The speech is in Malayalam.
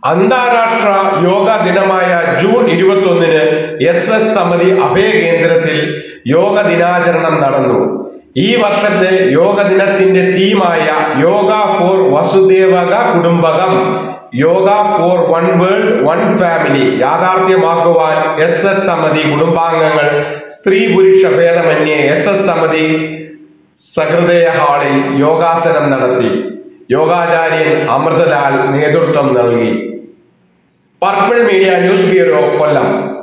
അന്താരാഷ്ട്ര യോഗ ദിനമായ ജൂൺ ഇരുപത്തൊന്നിന് എസ് എസ് സമിതി അഭയകേന്ദ്രത്തിൽ യോഗ ദിനാചരണം നടന്നു ഈ വർഷത്തെ യോഗ ദിനത്തിന്റെ തീമായ യോഗ ഫോർ വസുദേവക കുടുംബകം yoga for one world one family യാഥാർത്ഥ്യമാക്കുവാൻ എസ് എസ് സമിതി കുടുംബാംഗങ്ങൾ സ്ത്രീ പുരുഷ ഭേദമന്യേ എസ് എസ് സമിതി സഹൃദയ ഹാളിൽ യോഗാസനം നടത്തി യോഗാചാര്യൻ അമൃതലാൽ നേതൃത്വം നൽകി പർപ്പിൾ മീഡിയ ന്യൂസ് ബ്യൂറോ കൊല്ലം